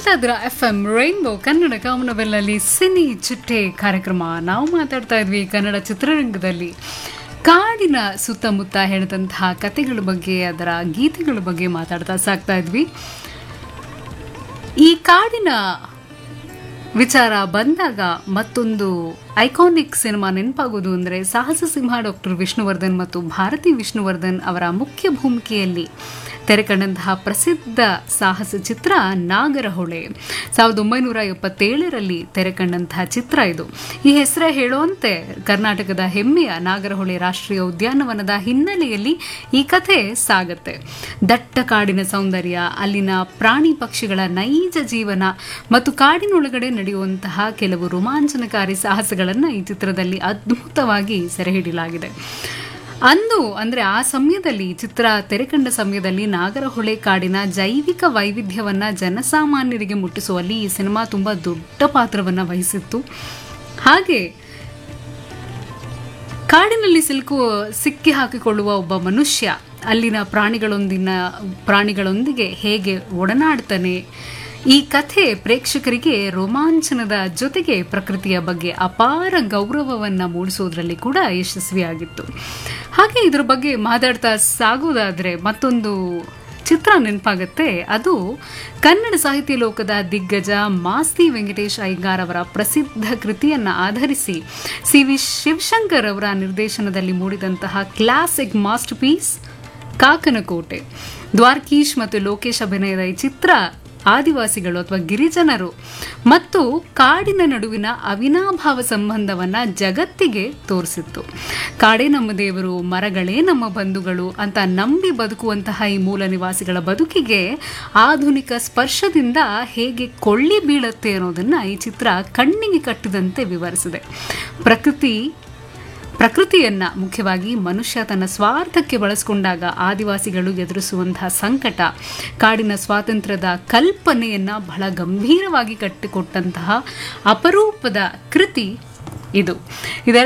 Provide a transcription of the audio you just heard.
ಕೇಳ್ತಾ ಇದ್ರ F M Rainbow Kannada ಕಾಮನವೆಲ್ಲಲ್ಲಿ ಸಿನಿ ಚಿಟ್ಟೆ ಕಾರ್ಯಕ್ರಮ ನಾವು ಮಾತಾಡ್ತಾ ಇದ್ವಿ ಕನ್ನಡ ಚಿತ್ರರಂಗದಲ್ಲಿ ಕಾಡಿನ ಸುತ್ತಮುತ್ತ ಹೇಳಿದಂತಹ ಕಥೆಗಳ ಬಗ್ಗೆ ಅದರ ಗೀತೆಗಳ ಬಗ್ಗೆ ಮಾತಾಡ್ತಾ ಸಾಕ್ತಾ ಇದ್ವಿ ಈ ಕಾಡಿನ ವಿಚಾರ ಬಂದಾಗ ಮತ್ತೊಂದು ಐಕಾನಿಕ್ ಸಿನಿಮಾ ನೆನಪಾಗೋದು ಅಂದರೆ ಸಾಹಸ ಸಿಂಹ ಡಾಕ್ಟರ್ ವಿಷ್ಣುವರ್ಧನ್ ಮತ್ತು ಭಾರತಿ ವಿಷ್ಣುವರ್ಧನ್ ಅವರ ಮುಖ್ಯ ಭೂಮಿಕೆಯಲ್ಲಿ ತೆರೆಕಂಡಂತಹ ಪ್ರಸಿದ್ಧ ಸಾಹಸ ಚಿತ್ರ ನಾಗರಹೊಳೆ ಸಾವಿರದ ಒಂಬೈನೂರ ಎಪ್ಪತ್ತೇಳರಲ್ಲಿ ತೆರೆಕಂಡಂತಹ ಚಿತ್ರ ಇದು ಈ ಹೆಸರೇ ಹೇಳುವಂತೆ ಕರ್ನಾಟಕದ ಹೆಮ್ಮೆಯ ನಾಗರಹೊಳೆ ರಾಷ್ಟ್ರೀಯ ಉದ್ಯಾನವನದ ಹಿನ್ನೆಲೆಯಲ್ಲಿ ಈ ಕಥೆ ಸಾಗತ್ತೆ ದಟ್ಟ ಕಾಡಿನ ಸೌಂದರ್ಯ ಅಲ್ಲಿನ ಪ್ರಾಣಿ ಪಕ್ಷಿಗಳ ನೈಜ ಜೀವನ ಮತ್ತು ಕಾಡಿನೊಳಗಡೆ ನಡೆಯುವಂತಹ ಕೆಲವು ರೋಮಾಂಚನಕಾರಿ ಸಾಹಸಗಳನ್ನು ಈ ಚಿತ್ರದಲ್ಲಿ ಅದ್ಭುತವಾಗಿ ಸೆರೆಹಿಡಿಯಲಾಗಿದೆ ಅಂದು ಅಂದ್ರೆ ಆ ಸಮಯದಲ್ಲಿ ಚಿತ್ರ ತೆರೆಕಂಡ ಸಮಯದಲ್ಲಿ ನಾಗರಹೊಳೆ ಕಾಡಿನ ಜೈವಿಕ ವೈವಿಧ್ಯವನ್ನ ಜನಸಾಮಾನ್ಯರಿಗೆ ಮುಟ್ಟಿಸುವಲ್ಲಿ ಈ ಸಿನಿಮಾ ತುಂಬಾ ದೊಡ್ಡ ಪಾತ್ರವನ್ನ ವಹಿಸಿತ್ತು ಹಾಗೆ ಕಾಡಿನಲ್ಲಿ ಸಿಲುಕುವ ಸಿಕ್ಕಿ ಹಾಕಿಕೊಳ್ಳುವ ಒಬ್ಬ ಮನುಷ್ಯ ಅಲ್ಲಿನ ಪ್ರಾಣಿಗಳೊಂದಿನ ಪ್ರಾಣಿಗಳೊಂದಿಗೆ ಹೇಗೆ ಒಡನಾಡ್ತಾನೆ ಈ ಕಥೆ ಪ್ರೇಕ್ಷಕರಿಗೆ ರೋಮಾಂಚನದ ಜೊತೆಗೆ ಪ್ರಕೃತಿಯ ಬಗ್ಗೆ ಅಪಾರ ಗೌರವವನ್ನು ಮೂಡಿಸೋದ್ರಲ್ಲಿ ಕೂಡ ಯಶಸ್ವಿಯಾಗಿತ್ತು ಹಾಗೆ ಇದ್ರ ಬಗ್ಗೆ ಮಾತಾಡ್ತಾ ಸಾಗೋದಾದ್ರೆ ಮತ್ತೊಂದು ಚಿತ್ರ ನೆನಪಾಗತ್ತೆ ಅದು ಕನ್ನಡ ಸಾಹಿತ್ಯ ಲೋಕದ ದಿಗ್ಗಜ ಮಾಸ್ತಿ ವೆಂಕಟೇಶ್ ಅಯ್ಯಂಗಾರ್ ಅವರ ಪ್ರಸಿದ್ಧ ಕೃತಿಯನ್ನ ಆಧರಿಸಿ ಸಿ ವಿ ಶಿವಶಂಕರ್ ಅವರ ನಿರ್ದೇಶನದಲ್ಲಿ ಮೂಡಿದಂತಹ classic masterpiece Kakanakote Dwarakish ಮತ್ತು ಲೋಕೇಶ್ ಅಭಿನಯದ ಈ ಚಿತ್ರ ಆದಿವಾಸಿಗಳು ಅಥವಾ ಗಿರಿಜನರು ಮತ್ತು ಕಾಡಿನ ನಡುವಿನ ಅವಿನಾಭಾವ ಸಂಬಂಧವನ್ನ ಜಗತ್ತಿಗೆ ತೋರಿಸಿತ್ತು ಕಾಡೇ ನಮ್ಮ ದೇವರು ಮರಗಳೇ ನಮ್ಮ ಬಂಧುಗಳು ಅಂತ ನಂಬಿ ಬದುಕುವಂತಹ ಈ ಮೂಲ ನಿವಾಸಿಗಳ ಬದುಕಿಗೆ ಆಧುನಿಕ ಸ್ಪರ್ಶದಿಂದ ಹೇಗೆ ಕೊಳ್ಳಿ ಬೀಳತ್ತೆ ಅನ್ನೋದನ್ನ ಈ ಚಿತ್ರ ಕಣ್ಣಿಗೆ ಕಟ್ಟಿದಂತೆ ವಿವರಿಸಿದೆ ಪ್ರಕೃತಿ ಪ್ರಕೃತಿಯನ್ನ ಮುಖ್ಯವಾಗಿ ಮನುಷ್ಯ ತನ್ನ ಸ್ವಾರ್ಥಕ್ಕೆ ಬಳಸಿಕೊಂಡಾಗ ಆದಿವಾಸಿಗಳು ಎದುರಿಸುವಂತಹ ಸಂಕಟ ಕಾಡಿನ ಸ್ವಾತಂತ್ರ್ಯದ ಕಲ್ಪನೆಯನ್ನ ಬಹಳ ಗಂಭೀರವಾಗಿ ಕಟ್ಟಿಕೊಟ್ಟಂತಹ ಅಪರೂಪದ ಕೃತಿ ಇದು ಇದರ